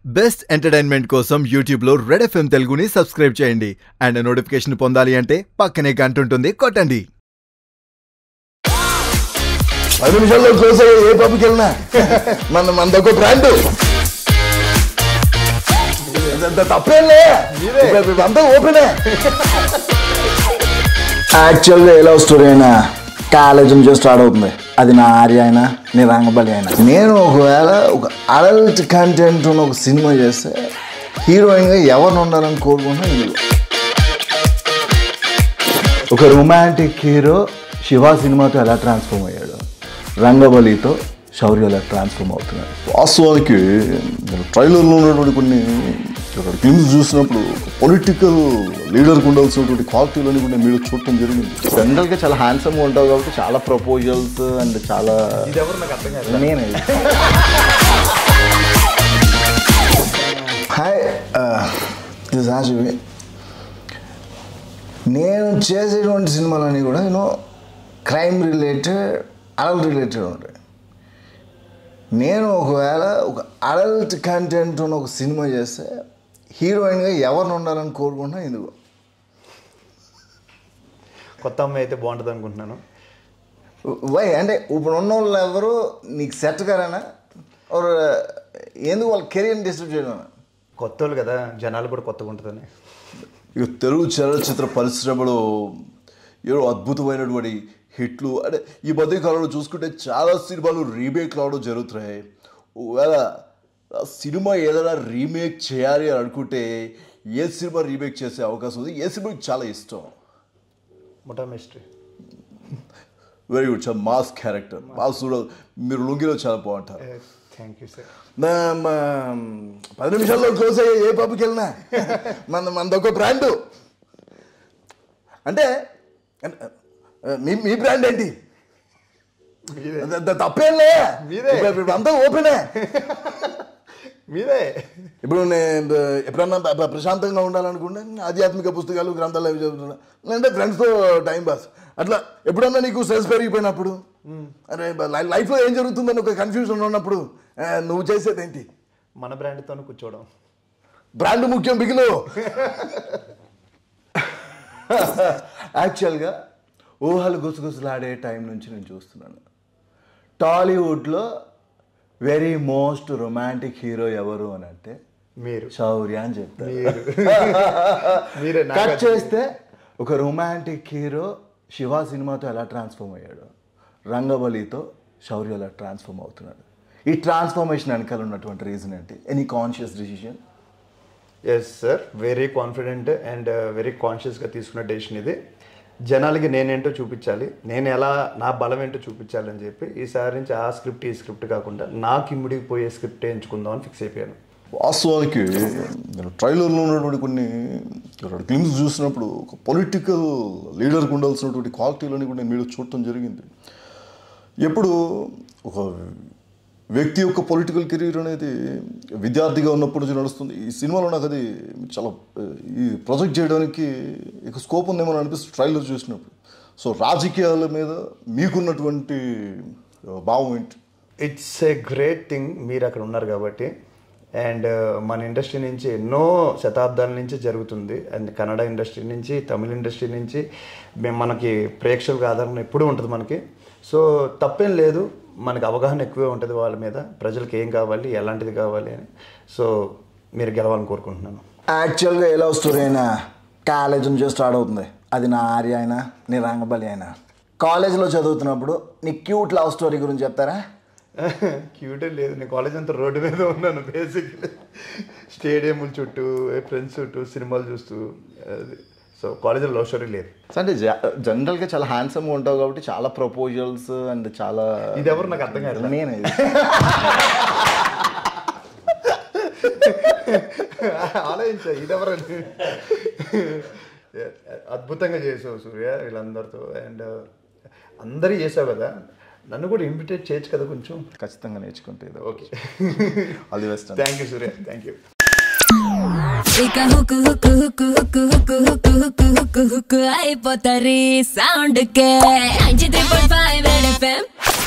Best entertainment కోసం YouTube లో red FM తెలుగుని సబ్స్క్రైబ్ చేయండి అండ్ నోటిఫికేషన్ పొందాలి అంటే పక్కనే గంట ఉంటుంది కొట్టండి పది నిమిషాల్లో క్లోజ్ అయ్యే ఏ పబ్కి వెళ్ళినా మన మనదొక బ్రాండ్ తప్పేంలే ఇప్పుడు అంతా ఓపెనే యాక్చువల్గా ఏ లవ్ స్టోరీ అయినా కాలేజ్ నుంచి స్టార్ట్ అవుతుంది అది నా ఆర్య అయినా నీ రంగబలి అయినా నేను ఒకవేళ ఒక అడల్ట్ కంటెంట్ ఉన్న ఒక సినిమా చేస్తే హీరోయిన్గా ఎవరిని ఉండాలని కోరుకుంటున్నా ఇందులో ఒక రొమాంటిక్ హీరో శివ సినిమాతో ఎలా ట్రాన్స్ఫార్మ్ అయ్యాడు రంగబలితో శౌర్య ఎలా ట్రాన్స్ఫార్మ్ అవుతున్నాడు వాస్తవానికి ట్రైలర్లో ఉన్నటువంటి కొన్ని ఫిల్మ్స్ చూసినప్పుడు పొలిటికల్ లీడర్కి ఉండాల్సినటువంటి క్వాలిటీలని కూడా మీరు చూడటం జరిగింది జనరల్గా చాలా హ్యాండ్సమ్గా ఉంటావు కాబట్టి చాలా ప్రపోజల్స్ అండ్ చాలా నేనే హాయ్ దిస్ ఆశివి నేను చేసేటువంటి సినిమాలన్నీ కూడా you know crime related adult related ఉంటాయి నేను ఒకవేళ ఒక అడల్ట్ కంటెంట్ ఉన్న ఒక సినిమా చేస్తే హీరోయిన్గా ఎవరిని ఉండాలని కోరుకుంటున్నా ఎందుకు కొత్త అమ్మాయి అయితే బాగుంటుంది అనుకుంటున్నాను వై అంటే ఇప్పుడు ఉన్న వాళ్ళు ఎవరు నీకు సెట్ కారేనా ఆర్ ఎందుకు వాళ్ళ కెరీర్ని డిస్టర్బ్ చేయడం కొత్త వాళ్ళు కదా జనాలు కూడా కొత్తగా ఉంటుందని ఇక తెలుగు చలనచిత్ర పరిశ్రమలో ఏదో అద్భుతమైనటువంటి హిట్లు అంటే ఈ మధ్య కాలంలో చూసుకుంటే చాలా సినిమాలు రీమేక్ రావడం జరుగుతున్నాయి ఒకవేళ ఆ సినిమా ఏదైనా రీమేక్ చేయాలి అని అనుకుంటే ఏ సినిమా రీమేక్ చేసే అవకాశం ఉంది ఏ సినిమాకి చాలా ఇష్టం ముఠా మిస్టరీ వెరీ గుడ్ చాలా మాస్ క్యారెక్టర్ మాస్ కూడా మీరు లుంగిలో చాలా బాగుంటారు థ్యాంక్ యూ సార్ నా మా పది నిమిషాల్లో క్లోజ్ అయ్యే ఏ పబ్కి వెళ్ళినా మన మనదొక బ్రాండ్ అంటే అంటే, మీ మీ బ్రాండ్ ఏంటి మీదే ద- ద- తప్పేంలే మీదే. ఇప్పుడు- ఇప్పుడు అంతా ఓపెనే మీదే ఇప్పుడు నేను ఎప్పుడన్నా ప- ప- ప్రశాంతంగా ఉండాలనుకుంటే ఆధ్యాత్మిక పుస్తకాలు గ్రంథాలు అవి చదువుతున్నా లేదంటే ఫ్రెండ్స్తో టైం పాస్ అట్లా ఎప్పుడన్నా నీకు స్ట్రెస్ పెరిగిపోయినప్పుడు అరే లై- లైఫ్లో ఏం జరుగుతుందని ఒక కన్ఫ్యూజన్ ఉన్నప్పుడు ఆ, నువ్వు చేసేది ఏంటి మన బ్రాండ్తోనే కూర్చోవడం బ్రాండ్ ముఖ్యం బిగిలు యాక్చువల్గా ఊహలు గుసగుసలాడే టైం నుంచి నేను చూస్తున్నాను టాలీవుడ్లో వెరీ మోస్ట్ రొమాంటిక్ హీరో ఎవరు అని అంటే మీరు శౌర్య అని చెప్తారు మీరు మీరే కట్ నాగార్జున. చేస్తే ఒక రొమాంటిక్ హీరో శివ సినిమాతో ఎలా ట్రాన్స్ఫార్మ్ అయ్యాడు రంగబలితో శౌర్య ఎలా ట్రాన్స్ఫార్మ్ అవుతున్నాడు ఈ ట్రాన్స్ఫర్మేషన్ వెనకాల ఉన్నటువంటి రీజన్ ఏంటి any conscious decision yes sir very confident and very కాన్షియస్గా తీసుకున్న డెసిషన్ ఇది జనాలకి నేనేంటో చూపించాలి నేను ఎలా నా బలం ఏంటో చూపించాలని చెప్పి ఈసారి నుంచి ఆ స్క్రిప్ట్ ఈ స్క్రిప్ట్ కాకుండా నాకు ఇమ్మడికి పోయే స్క్రిప్ట్ ఎంచుకుందాం అని ఫిక్స్ అయిపోయాను వాస్తవానికి నేను ట్రైలర్లో ఉన్నటువంటి కొన్ని ఫిల్మ్స్ చూసినప్పుడు ఒక పొలిటికల్ లీడర్కి ఉండాల్సినటువంటి క్వాలిటీలని కూడా నేను మీరు చూడటం జరిగింది ఎప్పుడు ఒక వ్యక్తి యొక్క పొలిటికల్ కెరీర్ అనేది విద్యార్థిగా ఉన్నప్పుడు నుంచి నడుస్తుంది ఈ సినిమాలో నాకు అది చాలా ఆ, ఈ ప్రొజెక్ట్ చేయడానికి ఇక స్కోప్ ఉందేమో అని అనిపిస్తుంది ట్రైలర్ చూసినప్పుడు సో రాజకీయాల మీద మీకున్నటువంటి ఆ, భావం ఏంటి ఇట్స్ ఏ గ్రేట్ థింగ్ మీరు అక్కడ ఉన్నారు కాబట్టి అండ్ మన ఇండస్ట్రీ నుంచి ఎన్నో శతాబ్దాల నుంచి జరుగుతుంది అండ్ కన్నడ ఇండస్ట్రీ నుంచి తమిళ ఇండస్ట్రీ నుంచి మేము మనకి ప్రేక్షకుల ఆధారం ఎప్పుడూ ఉంటుంది మనకి సో తప్పేం లేదు మనకి అవగాహన ఎక్కువే ఉంటుంది వాళ్ళ మీద ప్రజలకు ఏం కావాలి ఎలాంటిది కావాలి అని సో మీరు గెలవాలని కోరుకుంటున్నాను యాక్చువల్గా ఏ లవ్ స్టోరీ అయినా కాలేజ్ నుంచి స్టార్ట్ అవుతుంది అది నా ఆర్య అయినా నీ రంగబలి అయినా కాలేజ్లో చదువుతున్నప్పుడు నీ క్యూట్ లవ్ స్టోరీ గురించి చెప్తారా క్యూటే లేదు నేను కాలేజ్ అంతా రోడ్డు మీద ఉన్నాను బేసిక్లీ స్టేడియం చుట్టూ ఫ్రెండ్స్ చుట్టూ సినిమాలు చూస్తూ అది సో కాలేజీలో లవ్ స్టోరీ లేదు అంటే జనరల్గా చాలా హ్యాండ్సమ్గా ఉంటావు కాబట్టి చాలా ప్రపోజల్స్ అండ్ చాలా ఇది ఎవరు నాకు అర్థం కాదు నేనే ఆలోచించా ఇదెవరని అద్భుతంగా చేసావు సూర్య వీళ్ళందరితో అండ్ అందరూ చేసావు కదా నన్ను కూడా ఇన్విటేట్ చేయొచ్చు కదా కొంచెం ఖచ్చితంగా నేర్చుకుంటే ఇది okay all the best thank you Surya thank you ఇక హుక్కు హుక్కు హుక్కు హుక్కు హుక్కు హుక్కు హుక్కు హుక్కు హుక్కు అయిపోతారు సౌండ్ కే ninety three point five FM